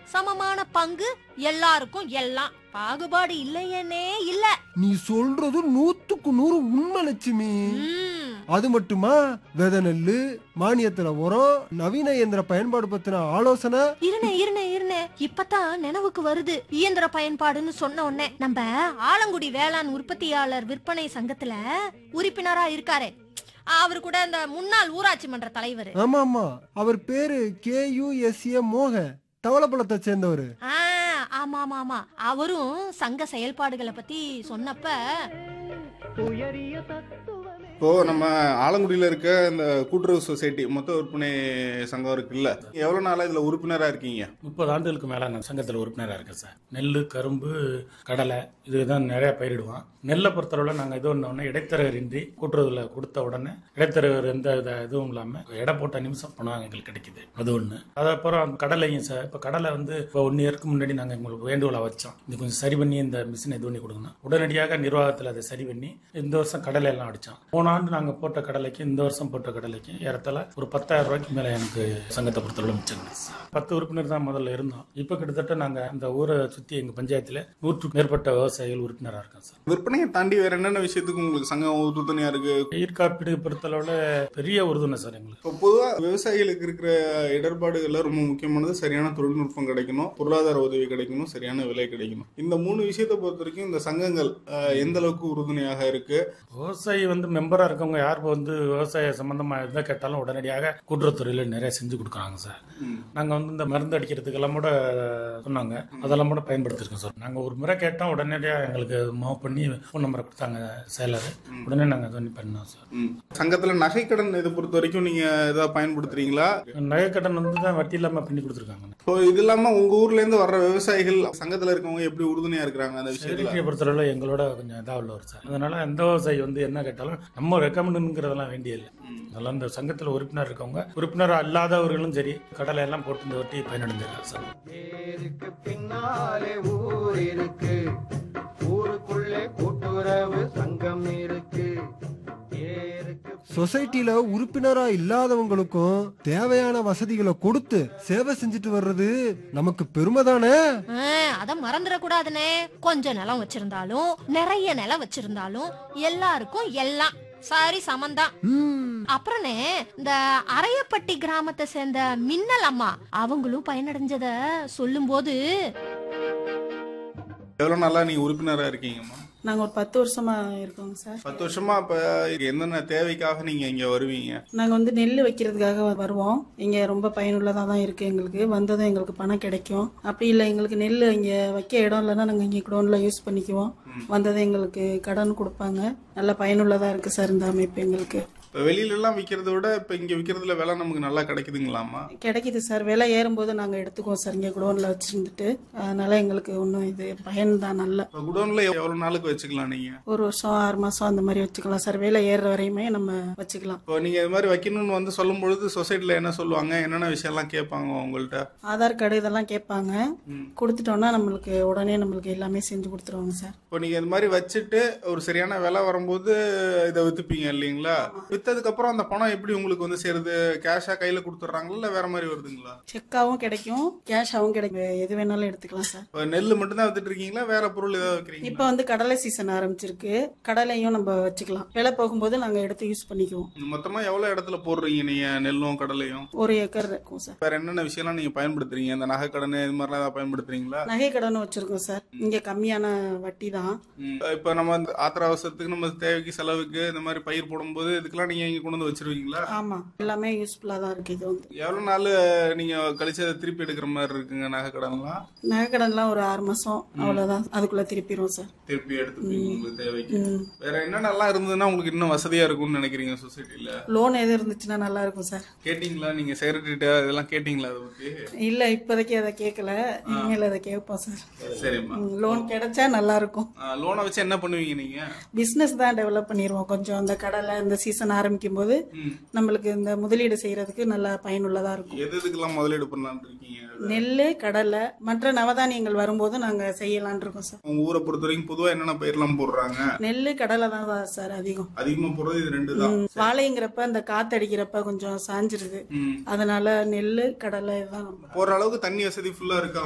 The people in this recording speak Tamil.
சமமான பங்கு எல்லாருக்கும் எல்லாம் பாகுபாடு இல்லையேனே இல்ல நீ சொல்றது நூத்துக்கு நூறு உண்மை லட்சுமி ம், அது மட்டுமா வித நெல்லு மானியத்துல உரம் நவீன இயந்திர பயன்பாடு பத்தின ஆலோசனை இருனே இருனே இருனே இப்பதான் நினைவுக்கு வருது இயந்திர பயன்பாடுன்னு சொன்ன உடனே நம்ம ஆலங்குடி வேளாண் உற்பத்தியாளர் விற்பனை சங்கத்துல உறுப்பினரா இருக்காரே அவர் கூட இந்த முன்னாள் ஊராட்சி மன்ற தலைவர் ஆமா ஆமா அவர் பேரு கே யு எஸ் ஏ மோக தவளப்பழத்தை சேர்ந்தவர் ஆ ஆமா ஆமா ஆமா அவரும் சங்க செயல்பாடுகளை பத்தி சொன்னப்ப இப்போ நம்ம ஆலங்குடியில இருக்க இந்த கூட்டுறவு சொசைட்டி மொத்த விற்பனை சங்கம் இருக்குல்ல எவ்வளவு நாளா இதுல உறுப்பினரா இருக்கீங்க முப்பது ஆண்டுகளுக்கு மேலே நான் சங்கத்தில் உறுப்பினராக இருக்கேன் சார் நெல் கரும்பு கடலை இதுதான் நிறைய பயிரிடுவோம் நெல்லை பொறுத்தளவில் நாங்கள் இது ஒன்று இடைத்தரகரின்றி கூட்டுறவில் கொடுத்த உடனே இடைத்தரகர் எந்த இத இதுவும் இல்லாமல் எடை போட்ட நிமிஷம் பணம் எங்களுக்கு கிடைக்குது அது ஒன்று அதுக்கப்புறம் கடலையும் சார் இப்போ கடலை வந்து இப்போ ஒன் இயருக்கு முன்னாடி நாங்கள் உங்களுக்கு வேண்டுகோளை வச்சோம் இது கொஞ்சம் சரி பண்ணி இந்த மிஷினை இது பண்ணி கொடுக்கணும் உடனடியாக நிர்வாகத்தில் அதை சரி பண்ணி இந்த வருஷம் கடலை எல்லாம் அடித்தோம் போன ஆண்டு நாங்கள் போட்ட கடலைக்கு இந்த வருஷம் போட்ட கடலைக்கு ஏறத்தாழ ஒரு பத்தாயிரம் ரூபாய்க்கு மேலே எனக்கு சங்கத்தை பொறுத்தளவு மிச்சம் கிடைச்சு. பத்து உறுப்பினர் தான் முதல்ல இருந்தோம் இப்போ கிட்டத்தட்ட நாங்கள் இந்த ஊரை சுற்றி எங்கள் பஞ்சாயத்தில் நூற்றுக்கு மேற்பட்ட விவசாயிகள் உறுப்பினராக இருக்கோம் சார் விற்பனையை தாண்டி வேற என்னென்ன விஷயத்துக்கு உங்களுக்கு சங்கம் உறுதுணையா இருக்கு பயிர் காப்பீடு பொறுத்தளவில் பெரிய உறுதுணை சார் எங்களுக்கு இப்போ பொதுவா விவசாயிகளுக்கு இருக்கிற இடர்பாடுகள்ல ரொம்ப முக்கியமானது சரியான தொழில்நுட்பம் கிடைக்கணும் பொருளாதார உதவி கிடைக்கணும் சரியான விலை கிடைக்கணும் இந்த மூணு விஷயத்தை பொறுத்த வரைக்கும் இந்த சங்கங்கள் அஹ், எந்த அளவுக்கு உறுதுணையாக இருக்கு விவசாயி வந்து மெம்பராக இருக்கவங்க யார் வந்து விவசாய சம்பந்தமாக எதை கேட்டாலும் உடனடியாக கூட்டுறவுத்துறையில் நிறைய செஞ்சு கொடுக்குறாங்க சார் ம். நாங்கள் வந்து இந்த மருந்து அடிக்கிறதுக்கெல்லாம் கூட சொன்னாங்க அதெல்லாம் கூட பயன்படுத்திருக்கோம் சார் நாங்கள் ஒரு முறை கேட்டோம் உடனடியாக எங்களுக்கு மூவ் பண்ணி ஃபோன் நம்பரை கொடுத்தாங்க செயலர் உடனே நாங்கள் இது பண்ணி பண்ணோம் சார் ம். சங்கத்துல நகைக்கடன் இதை பொறுத்த வரைக்கும் நீங்க ஏதாவது பயன்படுத்துறீங்களா நகைக்கடன் வந்து தான் வட்டி இல்லாமல் பண்ணி கொடுத்துருக்காங்க இப்போ இது இல்லாம உங்க ஊர்ல இருந்து வர்ற விவசாயிகள் சங்கத்துல இருக்கவங்க எப்படி உறுதுணையா இருக்கிறாங்க அந்த விஷயத்துல செக்யூரிட்டியை பொறுத்தளவில் எங்களோட கொஞ்சம் இதாக உள்ளவர் சார் அதனால எந்த விவசாயி வந்து என்ன கேட்டாலும் நம்ம ரெக்கமெண்டுங்கிறதெல்லாம் வேண்டிய இல்லை அதெல்லாம் இந்த சங்கத்தில் உறுப்பினர் இருக்கவங்க உறுப்பினர் அல்லாதவர்களும் சரி கடலை எல்லாம் போட்டு இந்த வட்டி பயனடைஞ்சிருக்காங்க சார் பேருக்கு பின்னாலே ஊர் இருக்கு ஊருக்குள்ளே கூட்டுறவு சங்கம் இருக்கு பேருக்கு சொசைட்டில உறுப்பினரா இல்லாதவங்களுக்கும் தேவையான வசதிகளை கொடுத்து சேவை செஞ்சுட்டு வர்றது நமக்கு பெருமை தானே ஆ, அத மறந்துடக்கூடாதுனே கொஞ்சம் நிலம் வச்சிருந்தாலும் நிறைய நிலம் வச்சிருந்தாலும் எல்லாருக்கும் எல்லாம் சரி சமந்தான் ம், அப்புறனே இந்த அரையப்பட்டி கிராமத்தை சேர்ந்த மின்னல் அம்மா அவங்களும் பயனடைஞ்சத சொல்லும்போது எவ்வளவு நாளா நீங்க உறுப்பினரா இருக்கீங்கம்மா நாங்கள் ஒரு பத்து வருஷமா இருக்கோங்க சார் பத்து வருஷமா அப்ப என்னென்ன தேவைக்காக நீங்க இங்க வருவீங்க நாங்கள் வந்து நெல் வைக்கிறதுக்காக வருவோம் இங்கே ரொம்ப பயனுள்ளதாக தான் இருக்குது எங்களுக்கு வந்ததும் எங்களுக்கு பணம் கிடைக்கும் அப்படி இல்லை எங்களுக்கு நெல் இங்கே வைக்க இடம் இல்லைன்னா நாங்கள் இங்கே குடோனில் யூஸ் பண்ணிக்குவோம் வந்ததும் எங்களுக்கு கடன் கொடுப்பாங்க நல்ல பயனுள்ளதாக இருக்குது சார் இந்த அமைப்பு எங்களுக்கு இப்ப வெளியில எல்லாம் விக்கிறத விட இப்ப இங்க விக்கிறதுல விலை நமக்கு நல்லா கிடைக்குதுங்களாமா கிடைக்குது சார் விலை ஏறும்போது நாங்கள் எடுத்துக்குவோம் சார் இங்கே குடோனில் வச்சுருந்துட்டு அதனால எங்களுக்கு ஒன்றும் இது பயன் தான் நல்ல இப்ப குடோன்ல எவ்வளவு நாளுக்கு வச்சுக்கலாம் நீங்க ஒரு வருஷம் ஆறு மாதம் அந்த மாதிரி வச்சுக்கலாம் சார் விலை ஏறுற வரையுமே நம்ம வச்சுக்கலாம் இப்போ நீங்க இது மாதிரி வைக்கணும்னு வந்து சொல்லும் பொழுது சொசைட்டில என்ன சொல்லுவாங்க என்னென்ன விஷயம்லாம் கேட்பாங்க உங்கள்ட்ட ஆதார் கார்டு இதெல்லாம் கேட்பாங்க கொடுத்துட்டோம்னா நம்மளுக்கு உடனே நம்மளுக்கு எல்லாமே செஞ்சு கொடுத்துருவாங்க சார் இப்போ நீங்க இது மாதிரி வச்சுட்டு ஒரு சரியான விலை வரும்போது இதை வித்துப்பீங்க இல்லைங்களா வித்ததுக்கு அப்புறம் அந்த பணம் எப்படி உங்களுக்கு வந்து சேருது கேஷா கையில கொடுத்துட்றாங்களா இல்ல வேற மாதிரி வருதுங்களா செக்காவும் கிடைக்கும் கேஷாவும் கிடைக்கும் எது வேணாலும் எடுத்துக்கலாம் சார் இப்போ நெல் மட்டும் தான் வித்துட்டு இருக்கீங்களா வேற பொருள் ஏதாவது வைக்கிறீங்களா இப்போ வந்து கடலை சீசன் ஆரம்பிச்சிருக்கு கடலையும் நம்ம வச்சுக்கலாம் விலை போகும்போது நாங்கள் எடுத்து யூஸ் பண்ணிக்குவோம் மொத்தமா எவ்வளவு இடத்துல போடுறீங்க நீங்க நெல்லும் கடலையும் ஒரு ஏக்கர் இருக்கும் சார் வேற என்னென்ன விஷயம்லாம் நீங்க பயன்படுத்துறீங்க இந்த நகை கடன் இது மாதிரிலாம் ஏதாவது பயன்படுத்துறீங்களா நகை கடனும் வச்சிருக்கோம் சார் இங்கே கம்மியான வட்டி தான் ம். இப்ப நம்ம இந்த ஆத்திர அவசரத்துக்கு நம்ம தேவைக்கு செலவுக்கு இந்த மாதிரி பயிர் போடும்போது இதுக்கெல்லாம் நீங்க இங்க கொண்டு வந்து வச்சிருவீங்களா ஆமாம் எல்லாமே யூஸ்ஃபுல்லாக தான் இருக்குது இது வந்து எவ்வளவு நாள் நீங்க கழிச்சு அதை திருப்பி எடுக்கிற மாதிரி இருக்குங்க நகை கடன்லாம் நகை கடன்லாம் ஒரு ஆறு மாதம் அவ்வளோதான் அதுக்குள்ளே திருப்பிடுவோம் சார் திருப்பி எடுத்துப்பீங்க உங்களுக்கு தேவைக்கு வேற என்னென்னலாம் இருந்ததுன்னா உங்களுக்கு இன்னும் வசதியா இருக்கும்னு நினைக்கிறீங்க சொசைட்டில லோன் எது இருந்துச்சுன்னா நல்லா இருக்கும் சார் கேட்டீங்களா நீங்க செக்ரட்டரிட்ட இதெல்லாம் கேட்டீங்களா அதை பத்தி இல்லை இப்போதைக்கு அதை கேட்கல இனிமேல் அதை கேட்போம் சார் சரிம்மா லோன் கிடைச்சா நல்லா இருக்கும் லோனை வச்சு என்ன பண்ணுவீங்க நீங்க பிஸ்னஸ் தான் டெவலப் பண்ணிடுவோம் கொஞ்சம் அந்த கடலை இந்த சீசன் ஆரம்பிக்கும் போது நம்மளுக்கு இந்த முதலீடு செய்யறதுக்கு நல்லா பயனுள்ளதா இருக்கும் எது எதுக்கெல்லாம் முதலீடு பண்ணலாம்னு இருக்கீங்க நெல் கடலை மற்ற நவதானியங்கள் வரும்போது நாங்க செய்யலாம்னு இருக்கோம் சார் உங்க ஊரை பொறுத்த வரைக்கும் பொதுவா என்னென்ன பயிர்லாம் போடுறாங்க நெல் கடலை தான் சார் அதிகம் அதிகமா போடுறது இது ரெண்டு தான் ம், வாழைங்கிறப்ப அந்த காத்தடிக்கிறப்ப கொஞ்சம் சாஞ்சிருது ம். அதனால நெல் கடலை தான் போற அளவுக்கு தண்ணி வசதி ஃபுல்லா இருக்கா